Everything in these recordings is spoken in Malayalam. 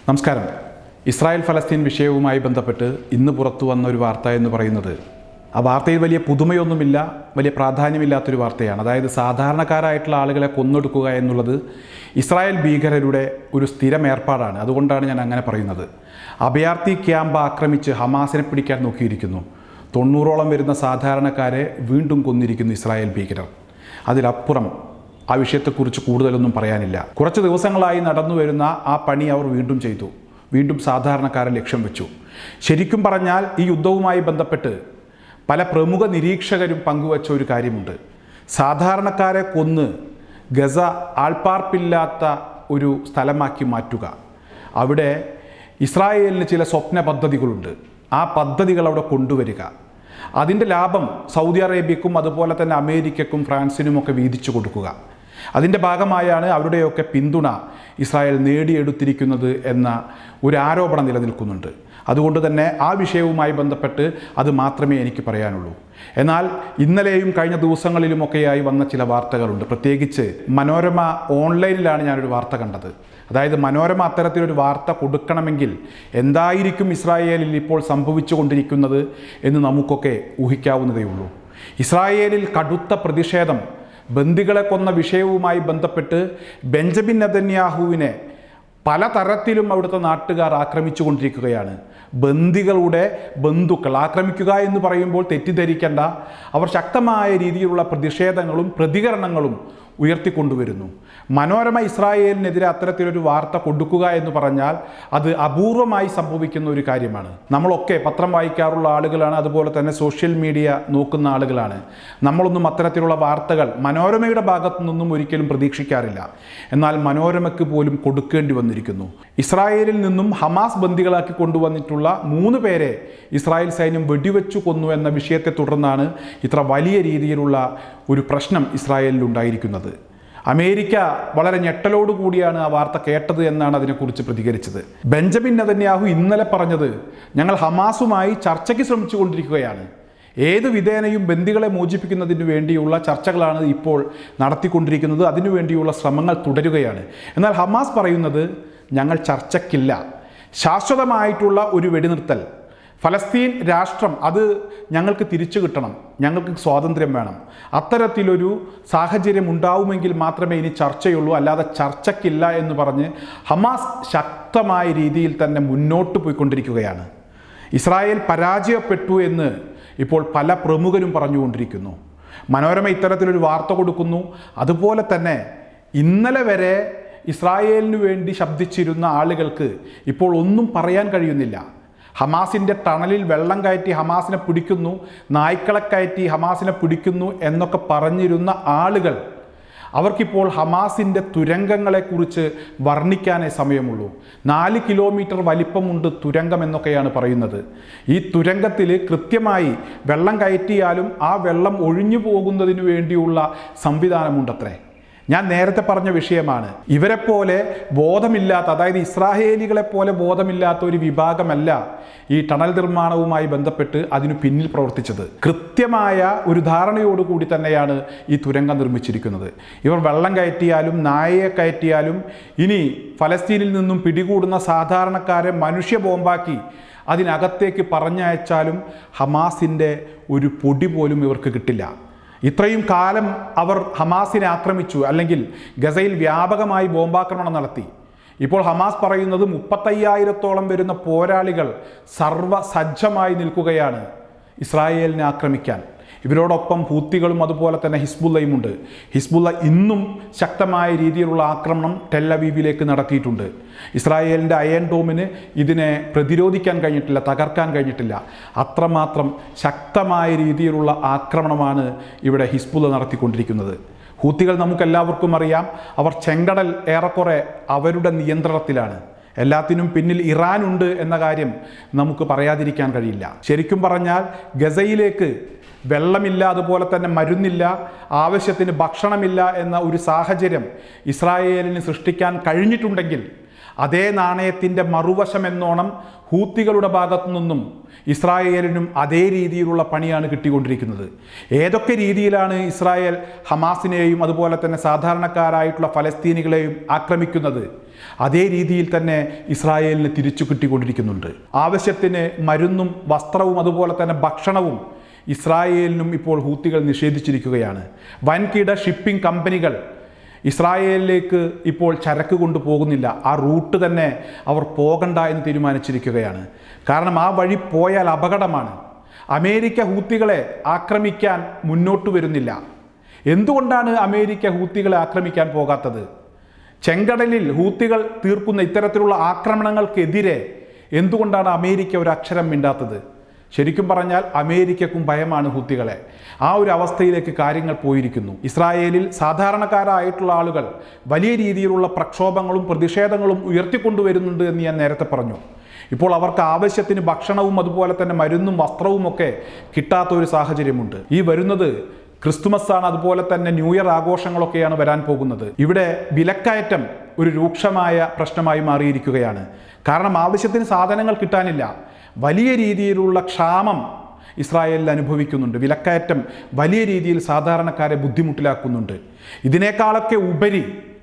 നമസ്കാരം ഇസ്രായേൽ ഫലസ്തീൻ വിഷയവുമായി ബന്ധപ്പെട്ട് ഇന്ന് പുറത്തു വന്ന ഒരു വാർത്ത എന്ന് പറയുന്നത് ആ വാർത്തയിൽ വലിയ പുതുമയൊന്നുമില്ല വലിയ പ്രാധാന്യമില്ലാത്തൊരു വാർത്തയാണ് അതായത് സാധാരണക്കാരായിട്ടുള്ള ആളുകളെ കൊന്നൊടുക്കുക എന്നുള്ളത് ഇസ്രായേൽ ഭീകരരുടെ ഒരു സ്ഥിരം ഏർപ്പാടാണ് അതുകൊണ്ടാണ് ഞാൻ അങ്ങനെ പറയുന്നത് അഭയാർത്ഥി ക്യാമ്പ് ആക്രമിച്ച് ഹമാസിനെ പിടിക്കാൻ നോക്കിയിരിക്കുന്നു തൊണ്ണൂറോളം വരുന്ന സാധാരണക്കാരെ വീണ്ടും കൊന്നിരിക്കുന്നു ഇസ്രായേൽ ഭീകരർ അതിലപ്പുറം ആ വിഷയത്തെക്കുറിച്ച് കൂടുതലൊന്നും പറയാനില്ല കുറച്ച് ദിവസങ്ങളായി നടന്നു വരുന്ന ആ പണി അവർ വീണ്ടും ചെയ്തു വീണ്ടും സാധാരണക്കാരെ ലക്ഷ്യം വെച്ചു ശരിക്കും പറഞ്ഞാൽ ഈ യുദ്ധവുമായി ബന്ധപ്പെട്ട് പല പ്രമുഖ നിരീക്ഷകരും പങ്കുവച്ച ഒരു കാര്യമുണ്ട് സാധാരണക്കാരെ കൊന്ന് ഗസ ആൾപ്പാർപ്പില്ലാത്ത ഒരു സ്ഥലമാക്കി മാറ്റുക അവിടെ ഇസ്രായേലിന് ചില സ്വപ്ന പദ്ധതികളുണ്ട് ആ പദ്ധതികൾ അവിടെ കൊണ്ടുവരിക അതിൻ്റെ ലാഭം സൗദി അറേബ്യക്കും അതുപോലെ തന്നെ അമേരിക്കക്കും ഫ്രാൻസിനുമൊക്കെ വീതിച്ചു കൊടുക്കുക അതിൻ്റെ ഭാഗമായാണ് അവരുടെയൊക്കെ പിന്തുണ ഇസ്രായേൽ നേടിയെടുത്തിരിക്കുന്നത് എന്ന ഒരു ആരോപണം നിലനിൽക്കുന്നുണ്ട് അതുകൊണ്ട് തന്നെ ആ വിഷയവുമായി ബന്ധപ്പെട്ട് അത് മാത്രമേ എനിക്ക് പറയാനുള്ളൂ എന്നാൽ ഇന്നലെയും കഴിഞ്ഞ ദിവസങ്ങളിലുമൊക്കെയായി വന്ന ചില വാർത്തകളുണ്ട് പ്രത്യേകിച്ച് മനോരമ ഓൺലൈനിലാണ് ഞാനൊരു വാർത്ത കണ്ടത് അതായത് മനോരമ അത്തരത്തിലൊരു വാർത്ത കൊടുക്കണമെങ്കിൽ എന്തായിരിക്കും ഇസ്രായേലിൽ ഇപ്പോൾ സംഭവിച്ചുകൊണ്ടിരിക്കുന്നത് എന്ന് നമുക്കൊക്കെ ഊഹിക്കാവുന്നതേ ഉള്ളൂ ഇസ്രായേലിൽ കടുത്ത പ്രതിഷേധം ബന്ദികളെ കൊന്ന വിഷയവുമായി ബന്ധപ്പെട്ട് ബെഞ്ചമിൻ നെതന്യാഹുവിനെ പലതരത്തിലും അവിടുത്തെ നാട്ടുകാർ ആക്രമിച്ചുകൊണ്ടിരിക്കുകയാണ് ബന്ദികളുടെ ബന്ധുക്കൾ ആക്രമിക്കുക എന്ന് പറയുമ്പോൾ തെറ്റിദ്ധരിക്കേണ്ട അവർ ശക്തമായ രീതിയിലുള്ള പ്രതിഷേധങ്ങളും പ്രതികരണങ്ങളും ഉയർത്തിക്കൊണ്ടുവരുന്നു മനോരമ ഇസ്രായേലിനെതിരെ അത്തരത്തിലൊരു വാർത്ത കൊടുക്കുക എന്ന് പറഞ്ഞാൽ അത് അപൂർവമായി സംഭവിക്കുന്ന ഒരു കാര്യമാണ് നമ്മളൊക്കെ പത്രം വായിക്കാറുള്ള ആളുകളാണ് അതുപോലെ തന്നെ സോഷ്യൽ മീഡിയ നോക്കുന്ന ആളുകളാണ് നമ്മളൊന്നും അത്തരത്തിലുള്ള വാർത്തകൾ മനോരമയുടെ ഭാഗത്തു നിന്നും ഒരിക്കലും പ്രതീക്ഷിക്കാറില്ല എന്നാൽ മനോരമയ്ക്ക് പോലും കൊടുക്കേണ്ടി വന്നിരിക്കുന്നു ഇസ്രായേലിൽ നിന്നും ഹമാസ് ബന്ദികളാക്കി കൊണ്ടുവന്നിട്ടുള്ള മൂന്ന് പേരെ ഇസ്രായേൽ സൈന്യം വെടിവെച്ചു കൊന്നു എന്ന വിഷയത്തെ തുടർന്നാണ് ഇത്ര വലിയ രീതിയിലുള്ള ഒരു പ്രശ്നം ഇസ്രായേലിൽ ഉണ്ടായിരിക്കുന്നത് അമേരിക്ക വളരെ ഞെട്ടലോടുകൂടിയാണ് ആ വാർത്ത കേട്ടത് എന്നാണ് അതിനെക്കുറിച്ച് പ്രതികരിച്ചത് ബെഞ്ചമിൻ നെതന്യാഹു ഇന്നലെ പറഞ്ഞത് ഞങ്ങൾ ഹമാസുമായി ചർച്ചയ്ക്ക് ശ്രമിച്ചുകൊണ്ടിരിക്കുകയാണ് ഏത് വിധേനയും ബന്ദികളെ മോചിപ്പിക്കുന്നതിന് വേണ്ടിയുള്ള ചർച്ചകളാണ് ഇപ്പോൾ നടത്തിക്കൊണ്ടിരിക്കുന്നത് അതിനുവേണ്ടിയുള്ള ശ്രമങ്ങൾ തുടരുകയാണ് എന്നാൽ ഹമാസ് പറയുന്നത് ഞങ്ങൾ ചർച്ചയ്ക്കില്ല ശാശ്വതമായിട്ടുള്ള ഒരു വെടിനിർത്തൽ ഫലസ്തീൻ രാഷ്ട്രം അത് ഞങ്ങൾക്ക് തിരിച്ചു കിട്ടണം ഞങ്ങൾക്ക് സ്വാതന്ത്ര്യം വേണം അത്തരത്തിലൊരു സാഹചര്യം ഉണ്ടാവുമെങ്കിൽ മാത്രമേ ഇനി ചർച്ചയുള്ളൂ അല്ലാതെ ചർച്ചയ്ക്കില്ല എന്ന് പറഞ്ഞ് ഹമാസ് ശക്തമായ രീതിയിൽ തന്നെ മുന്നോട്ട് പോയിക്കൊണ്ടിരിക്കുകയാണ് ഇസ്രായേൽ പരാജയപ്പെട്ടു എന്ന് ഇപ്പോൾ പല പ്രമുഖരും പറഞ്ഞുകൊണ്ടിരിക്കുന്നു മനോരമ ഇത്തരത്തിലൊരു വാർത്ത കൊടുക്കുന്നു അതുപോലെ തന്നെ ഇന്നലെ വരെ ഇസ്രായേലിനു വേണ്ടി ശബ്ദിച്ചിരുന്ന ആളുകൾക്ക് ഇപ്പോൾ ഒന്നും പറയാൻ കഴിയുന്നില്ല ഹമാസിൻ്റെ ടണലിൽ വെള്ളം കയറ്റി ഹമാസിനെ പിടിക്കുന്നു നായ്ക്കളെ കയറ്റി ഹമാസിനെ പിടിക്കുന്നു എന്നൊക്കെ പറഞ്ഞിരുന്ന ആളുകൾ അവർക്കിപ്പോൾ ഹമാസിൻ്റെ തുരങ്കങ്ങളെക്കുറിച്ച് വർണ്ണിക്കാനേ സമയമുള്ളൂ നാല് കിലോമീറ്റർ വലിപ്പമുണ്ട് തുരങ്കം എന്നൊക്കെയാണ് പറയുന്നത് ഈ തുരങ്കത്തിൽ കൃത്യമായി വെള്ളം കയറ്റിയാലും ആ വെള്ളം ഒഴിഞ്ഞു പോകുന്നതിന് വേണ്ടിയുള്ള സംവിധാനമുണ്ടത്രേ ഞാൻ നേരത്തെ പറഞ്ഞ വിഷയമാണ് ഇവരെ പോലെ ബോധമില്ലാത്ത അതായത് ഇസ്രായേലികളെ പോലെ ബോധമില്ലാത്ത ഒരു വിഭാഗമല്ല ഈ ടണൽ നിർമ്മാണവുമായി ബന്ധപ്പെട്ട് അതിനു പിന്നിൽ പ്രവർത്തിച്ചത് കൃത്യമായ ഒരു ധാരണയോടുകൂടി തന്നെയാണ് ഈ തുരങ്കം നിർമ്മിച്ചിരിക്കുന്നത് ഇവർ വെള്ളം കയറ്റിയാലും നായയെ കയറ്റിയാലും ഇനി ഫലസ്തീനിൽ നിന്നും പിടികൂടുന്ന സാധാരണക്കാരെ മനുഷ്യ ബോംബാക്കി അതിനകത്തേക്ക് പറഞ്ഞയച്ചാലും ഹമാസിൻ്റെ ഒരു പൊടി പോലും ഇവർക്ക് കിട്ടില്ല ഇത്രയും കാലം അവർ ഹമാസിനെ ആക്രമിച്ചു അല്ലെങ്കിൽ ഗസയിൽ വ്യാപകമായി ബോംബാക്രമണം നടത്തി ഇപ്പോൾ ഹമാസ് പറയുന്നത് മുപ്പത്തയ്യായിരത്തോളം വരുന്ന പോരാളികൾ സർവസജ്ജമായി നിൽക്കുകയാണ് ഇസ്രായേലിനെ ആക്രമിക്കാൻ ഇവരോടൊപ്പം ഹൂത്തികളും അതുപോലെ തന്നെ ഹിസ്ബുള്ളയും ഉണ്ട് ഹിസ്ബുള്ള ഇന്നും ശക്തമായ രീതിയിലുള്ള ആക്രമണം ടെല്ലവീവിലേക്ക് നടത്തിയിട്ടുണ്ട് ഇസ്രായേലിൻ്റെ അയൺ ഡോമിന് ഇതിനെ പ്രതിരോധിക്കാൻ കഴിഞ്ഞിട്ടില്ല തകർക്കാൻ കഴിഞ്ഞിട്ടില്ല അത്രമാത്രം ശക്തമായ രീതിയിലുള്ള ആക്രമണമാണ് ഇവിടെ ഹിസ്ബുള്ള നടത്തിക്കൊണ്ടിരിക്കുന്നത് ഹൂത്തികൾ നമുക്കെല്ലാവർക്കും അറിയാം അവർ ചെങ്കടൽ ഏറെക്കുറെ അവരുടെ നിയന്ത്രണത്തിലാണ് എല്ലാത്തിനും പിന്നിൽ ഇറാൻ ഉണ്ട് എന്ന കാര്യം നമുക്ക് പറയാതിരിക്കാൻ കഴിയില്ല ശരിക്കും പറഞ്ഞാൽ ഗസയിലേക്ക് വെള്ളമില്ല അതുപോലെ തന്നെ മരുന്നില്ല ആവശ്യത്തിന് ഭക്ഷണമില്ല എന്ന ഒരു സാഹചര്യം ഇസ്രായേലിന് സൃഷ്ടിക്കാൻ കഴിഞ്ഞിട്ടുണ്ടെങ്കിൽ അതേ നാണയത്തിൻ്റെ മറുവശം എന്നോണം ഹൂത്തികളുടെ ഭാഗത്തു നിന്നും ഇസ്രായേലിനും അതേ രീതിയിലുള്ള പണിയാണ് കിട്ടിക്കൊണ്ടിരിക്കുന്നത് ഏതൊക്കെ രീതിയിലാണ് ഇസ്രായേൽ ഹമാസിനെയും അതുപോലെ തന്നെ സാധാരണക്കാരായിട്ടുള്ള ഫലസ്തീനികളെയും ആക്രമിക്കുന്നത് അതേ രീതിയിൽ തന്നെ ഇസ്രായേലിന് തിരിച്ചു കിട്ടിക്കൊണ്ടിരിക്കുന്നുണ്ട് ആവശ്യത്തിന് മരുന്നും വസ്ത്രവും അതുപോലെ തന്നെ ഭക്ഷണവും ഇസ്രായേലിനും ഇപ്പോൾ ഹൂത്തികൾ നിഷേധിച്ചിരിക്കുകയാണ് വൻകിട ഷിപ്പിംഗ് കമ്പനികൾ ഇസ്രായേലിലേക്ക് ഇപ്പോൾ ചരക്ക് കൊണ്ടുപോകുന്നില്ല ആ റൂട്ട് തന്നെ അവർ പോകണ്ട എന്ന് തീരുമാനിച്ചിരിക്കുകയാണ് കാരണം ആ വഴി പോയാൽ അപകടമാണ് അമേരിക്ക ഹൂത്തികളെ ആക്രമിക്കാൻ മുന്നോട്ട് വരുന്നില്ല എന്തുകൊണ്ടാണ് അമേരിക്ക ഹൂത്തികളെ ആക്രമിക്കാൻ പോകാത്തത് ചെങ്കടലിൽ ഹൂത്തികൾ തീർക്കുന്ന ഇത്തരത്തിലുള്ള ആക്രമണങ്ങൾക്കെതിരെ എന്തുകൊണ്ടാണ് അമേരിക്ക ഒരു അക്ഷരം മിണ്ടാത്തത് ശരിക്കും പറഞ്ഞാൽ അമേരിക്കക്കും ഭയമാണ് ഹൂത്തികളെ ആ ഒരു അവസ്ഥയിലേക്ക് കാര്യങ്ങൾ പോയിരിക്കുന്നു ഇസ്രായേലിൽ സാധാരണക്കാരായിട്ടുള്ള ആളുകൾ വലിയ രീതിയിലുള്ള പ്രക്ഷോഭങ്ങളും പ്രതിഷേധങ്ങളും ഉയർത്തിക്കൊണ്ടുവരുന്നുണ്ട് എന്ന് ഞാൻ നേരത്തെ പറഞ്ഞു ഇപ്പോൾ അവർക്ക് ആവശ്യത്തിന് ഭക്ഷണവും അതുപോലെ തന്നെ മരുന്നും വസ്ത്രവും ഒക്കെ കിട്ടാത്ത ഒരു സാഹചര്യമുണ്ട് ഈ വരുന്നത് ക്രിസ്തുമസ് ആണ് അതുപോലെ തന്നെ ന്യൂ ഇയർ ആഘോഷങ്ങളൊക്കെയാണ് വരാൻ പോകുന്നത് ഇവിടെ വിലക്കയറ്റം ഒരു രൂക്ഷമായ പ്രശ്നമായി മാറിയിരിക്കുകയാണ് കാരണം ആവശ്യത്തിന് സാധനങ്ങൾ കിട്ടാനില്ല വലിയ രീതിയിലുള്ള ക്ഷാമം ഇസ്രായേലിൽ അനുഭവിക്കുന്നുണ്ട് വിലക്കയറ്റം വലിയ രീതിയിൽ സാധാരണക്കാരെ ബുദ്ധിമുട്ടിലാക്കുന്നുണ്ട് ഇതിനേക്കാളൊക്കെ ഉപരി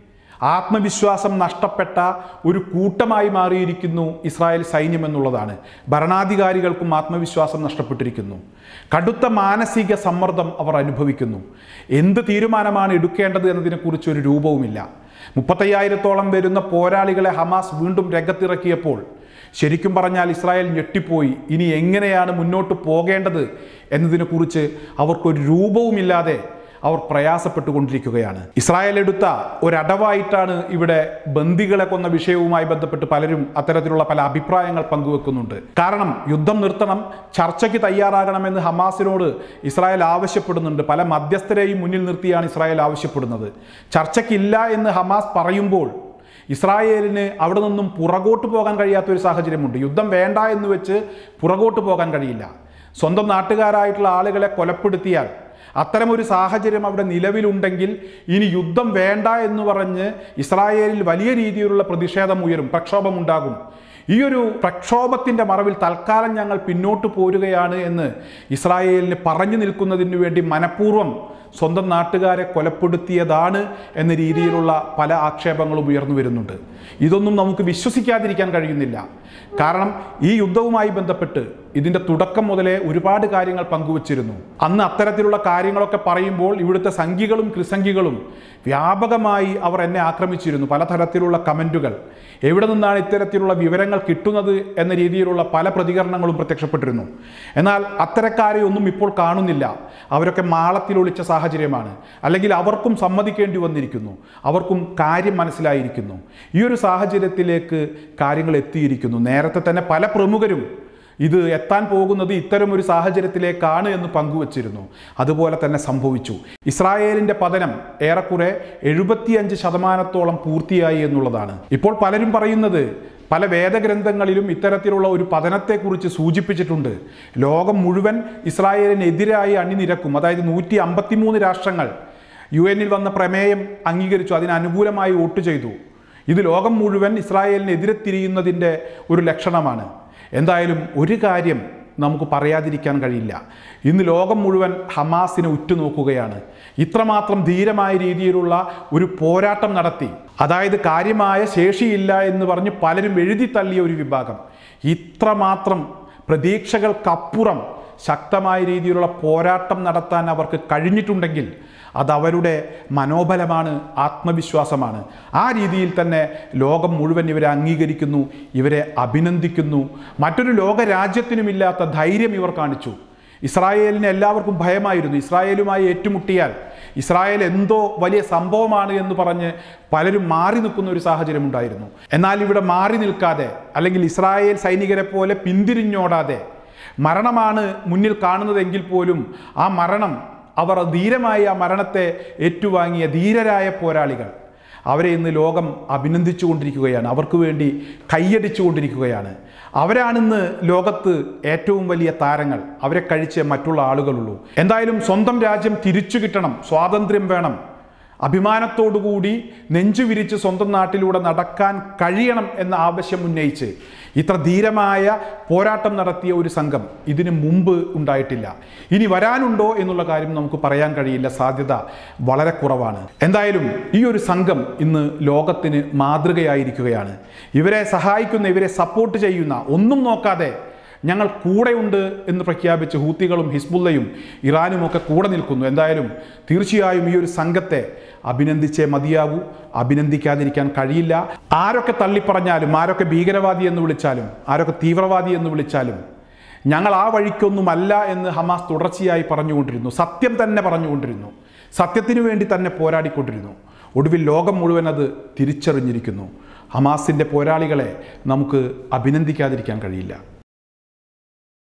ആത്മവിശ്വാസം നഷ്ടപ്പെട്ട ഒരു കൂട്ടമായി മാറിയിരിക്കുന്നു ഇസ്രായേൽ സൈന്യം എന്നുള്ളതാണ് ഭരണാധികാരികൾക്കും ആത്മവിശ്വാസം നഷ്ടപ്പെട്ടിരിക്കുന്നു കടുത്ത മാനസിക സമ്മർദ്ദം അവർ അനുഭവിക്കുന്നു എന്ത് തീരുമാനമാണ് എടുക്കേണ്ടത് എന്നതിനെക്കുറിച്ച് ഒരു രൂപവുമില്ല മുപ്പത്തയ്യായിരത്തോളം വരുന്ന പോരാളികളെ ഹമാസ് വീണ്ടും രംഗത്തിറക്കിയപ്പോൾ ശരിക്കും പറഞ്ഞാൽ ഇസ്രായേൽ ഞെട്ടിപ്പോയി ഇനി എങ്ങനെയാണ് മുന്നോട്ട് പോകേണ്ടത് എന്നതിനെക്കുറിച്ച് അവർക്കൊരു രൂപവുമില്ലാതെ അവർ പ്രയാസപ്പെട്ടുകൊണ്ടിരിക്കുകയാണ് ഇസ്രായേൽ എടുത്ത ഒരടവായിട്ടാണ് ഇവിടെ ബന്ദികളെ കൊന്ന വിഷയവുമായി ബന്ധപ്പെട്ട് പലരും അത്തരത്തിലുള്ള പല അഭിപ്രായങ്ങൾ പങ്കുവെക്കുന്നുണ്ട് കാരണം യുദ്ധം നിർത്തണം ചർച്ചയ്ക്ക് തയ്യാറാകണമെന്ന് ഹമാസിനോട് ഇസ്രായേൽ ആവശ്യപ്പെടുന്നുണ്ട് പല മധ്യസ്ഥരെയും മുന്നിൽ നിർത്തിയാണ് ഇസ്രായേൽ ആവശ്യപ്പെടുന്നത് ചർച്ചയ്ക്കില്ല എന്ന് ഹമാസ് പറയുമ്പോൾ ഇസ്രായേലിന് അവിടെ നിന്നും പുറകോട്ട് പോകാൻ കഴിയാത്ത ഒരു സാഹചര്യമുണ്ട് യുദ്ധം വേണ്ട എന്ന് വെച്ച് പുറകോട്ട് പോകാൻ കഴിയില്ല സ്വന്തം നാട്ടുകാരായിട്ടുള്ള ആളുകളെ കൊലപ്പെടുത്തിയാൽ അത്തരമൊരു സാഹചര്യം അവിടെ നിലവിലുണ്ടെങ്കിൽ ഇനി യുദ്ധം വേണ്ട എന്ന് പറഞ്ഞ് ഇസ്രായേലിൽ വലിയ രീതിയിലുള്ള പ്രതിഷേധം ഉയരും പ്രക്ഷോഭമുണ്ടാകും ഈ ഒരു പ്രക്ഷോഭത്തിൻ്റെ മറവിൽ തൽക്കാലം ഞങ്ങൾ പിന്നോട്ട് പോരുകയാണ് എന്ന് ഇസ്രായേലിന് പറഞ്ഞു നിൽക്കുന്നതിന് വേണ്ടി മനഃപൂർവ്വം സ്വന്തം നാട്ടുകാരെ കൊലപ്പെടുത്തിയതാണ് എന്ന രീതിയിലുള്ള പല ആക്ഷേപങ്ങളും ഉയർന്നു വരുന്നുണ്ട് ഇതൊന്നും നമുക്ക് വിശ്വസിക്കാതിരിക്കാൻ കഴിയുന്നില്ല കാരണം ഈ യുദ്ധവുമായി ബന്ധപ്പെട്ട് ഇതിൻ്റെ തുടക്കം മുതലേ ഒരുപാട് കാര്യങ്ങൾ പങ്കുവച്ചിരുന്നു അന്ന് അത്തരത്തിലുള്ള കാര്യങ്ങളൊക്കെ പറയുമ്പോൾ ഇവിടുത്തെ സംഖ്യകളും ക്രിസംഖ്യകളും വ്യാപകമായി അവർ എന്നെ ആക്രമിച്ചിരുന്നു പലതരത്തിലുള്ള കമൻറ്റുകൾ എവിടെ നിന്നാണ് ഇത്തരത്തിലുള്ള വിവരങ്ങൾ കിട്ടുന്നത് എന്ന രീതിയിലുള്ള പല പ്രതികരണങ്ങളും പ്രത്യക്ഷപ്പെട്ടിരുന്നു എന്നാൽ അത്തരക്കാരെ ഒന്നും ഇപ്പോൾ കാണുന്നില്ല അവരൊക്കെ മാളത്തിൽ ഒളിച്ച സാഹചര്യമാണ് അല്ലെങ്കിൽ അവർക്കും സമ്മതിക്കേണ്ടി വന്നിരിക്കുന്നു അവർക്കും കാര്യം മനസ്സിലായിരിക്കുന്നു ഈ ഒരു സാഹചര്യത്തിലേക്ക് കാര്യങ്ങൾ എത്തിയിരിക്കുന്നു നേരത്തെ തന്നെ പല പ്രമുഖരും ഇത് എത്താൻ പോകുന്നത് ഇത്തരം ഒരു സാഹചര്യത്തിലേക്കാണ് എന്ന് പങ്കുവച്ചിരുന്നു അതുപോലെ തന്നെ സംഭവിച്ചു ഇസ്രായേലിന്റെ പതനം ഏറെക്കുറെ എഴുപത്തിയഞ്ച് ശതമാനത്തോളം പൂർത്തിയായി എന്നുള്ളതാണ് ഇപ്പോൾ പലരും പറയുന്നത് പല വേദഗ്രന്ഥങ്ങളിലും ഇത്തരത്തിലുള്ള ഒരു പതനത്തെക്കുറിച്ച് സൂചിപ്പിച്ചിട്ടുണ്ട് ലോകം മുഴുവൻ ഇസ്രായേലിനെതിരായി അണിനിരക്കും അതായത് നൂറ്റി അമ്പത്തിമൂന്ന് രാഷ്ട്രങ്ങൾ യു എന്നിൽ വന്ന പ്രമേയം അംഗീകരിച്ചു അതിന് അനുകൂലമായി വോട്ട് ചെയ്തു ഇത് ലോകം മുഴുവൻ ഇസ്രായേലിനെതിരെ തിരിയുന്നതിൻ്റെ ഒരു ലക്ഷണമാണ് എന്തായാലും ഒരു കാര്യം നമുക്ക് പറയാതിരിക്കാൻ കഴിയില്ല ഇന്ന് ലോകം മുഴുവൻ ഹമാസിനെ ഉറ്റുനോക്കുകയാണ് ഇത്രമാത്രം ധീരമായ രീതിയിലുള്ള ഒരു പോരാട്ടം നടത്തി അതായത് കാര്യമായ ശേഷിയില്ല എന്ന് പറഞ്ഞ് പലരും എഴുതി തള്ളിയ ഒരു വിഭാഗം ഇത്രമാത്രം പ്രതീക്ഷകൾക്കപ്പുറം ശക്തമായ രീതിയിലുള്ള പോരാട്ടം നടത്താൻ അവർക്ക് കഴിഞ്ഞിട്ടുണ്ടെങ്കിൽ അത് അവരുടെ മനോബലമാണ് ആത്മവിശ്വാസമാണ് ആ രീതിയിൽ തന്നെ ലോകം മുഴുവൻ ഇവരെ അംഗീകരിക്കുന്നു ഇവരെ അഭിനന്ദിക്കുന്നു മറ്റൊരു ലോക രാജ്യത്തിനുമില്ലാത്ത ധൈര്യം ഇവർ കാണിച്ചു ഇസ്രായേലിന് എല്ലാവർക്കും ഭയമായിരുന്നു ഇസ്രായേലുമായി ഏറ്റുമുട്ടിയാൽ ഇസ്രായേൽ എന്തോ വലിയ സംഭവമാണ് എന്ന് പറഞ്ഞ് പലരും മാറി നിൽക്കുന്ന ഒരു സാഹചര്യം ഉണ്ടായിരുന്നു എന്നാൽ ഇവിടെ മാറി നിൽക്കാതെ അല്ലെങ്കിൽ ഇസ്രായേൽ സൈനികരെ പോലെ പിന്തിരിഞ്ഞോടാതെ മരണമാണ് മുന്നിൽ കാണുന്നതെങ്കിൽ പോലും ആ മരണം അവർ ധീരമായി ആ മരണത്തെ ഏറ്റുവാങ്ങിയ ധീരരായ പോരാളികൾ അവരെ ഇന്ന് ലോകം അഭിനന്ദിച്ചു കൊണ്ടിരിക്കുകയാണ് അവർക്ക് വേണ്ടി കൈയടിച്ചു കൊണ്ടിരിക്കുകയാണ് അവരാണിന്ന് ലോകത്ത് ഏറ്റവും വലിയ താരങ്ങൾ അവരെ കഴിച്ച് മറ്റുള്ള ആളുകളുള്ളൂ എന്തായാലും സ്വന്തം രാജ്യം തിരിച്ചു കിട്ടണം സ്വാതന്ത്ര്യം വേണം അഭിമാനത്തോടുകൂടി നെഞ്ചു വിരിച്ച് സ്വന്തം നാട്ടിലൂടെ നടക്കാൻ കഴിയണം എന്ന ആവശ്യം ഉന്നയിച്ച് ഇത്ര ധീരമായ പോരാട്ടം നടത്തിയ ഒരു സംഘം ഇതിനു മുമ്പ് ഉണ്ടായിട്ടില്ല ഇനി വരാനുണ്ടോ എന്നുള്ള കാര്യം നമുക്ക് പറയാൻ കഴിയില്ല സാധ്യത വളരെ കുറവാണ് എന്തായാലും ഈ ഒരു സംഘം ഇന്ന് ലോകത്തിന് മാതൃകയായിരിക്കുകയാണ് ഇവരെ സഹായിക്കുന്ന ഇവരെ സപ്പോർട്ട് ചെയ്യുന്ന ഒന്നും നോക്കാതെ ഞങ്ങൾ കൂടെയുണ്ട് എന്ന് പ്രഖ്യാപിച്ച് ഹൂത്തികളും ഹിസ്ബുള്ളയും ഇറാനും ഒക്കെ കൂടെ നിൽക്കുന്നു എന്തായാലും തീർച്ചയായും ഈ ഒരു സംഘത്തെ അഭിനന്ദിച്ചേ മതിയാകൂ അഭിനന്ദിക്കാതിരിക്കാൻ കഴിയില്ല ആരൊക്കെ തള്ളിപ്പറഞ്ഞാലും ആരൊക്കെ ഭീകരവാദി എന്ന് വിളിച്ചാലും ആരൊക്കെ തീവ്രവാദി എന്ന് വിളിച്ചാലും ഞങ്ങൾ ആ വഴിക്കൊന്നുമല്ല എന്ന് ഹമാസ് തുടർച്ചയായി പറഞ്ഞുകൊണ്ടിരുന്നു സത്യം തന്നെ പറഞ്ഞുകൊണ്ടിരുന്നു സത്യത്തിനു വേണ്ടി തന്നെ പോരാടിക്കൊണ്ടിരുന്നു ഒടുവിൽ ലോകം മുഴുവൻ അത് തിരിച്ചറിഞ്ഞിരിക്കുന്നു ഹമാസിൻ്റെ പോരാളികളെ നമുക്ക് അഭിനന്ദിക്കാതിരിക്കാൻ കഴിയില്ല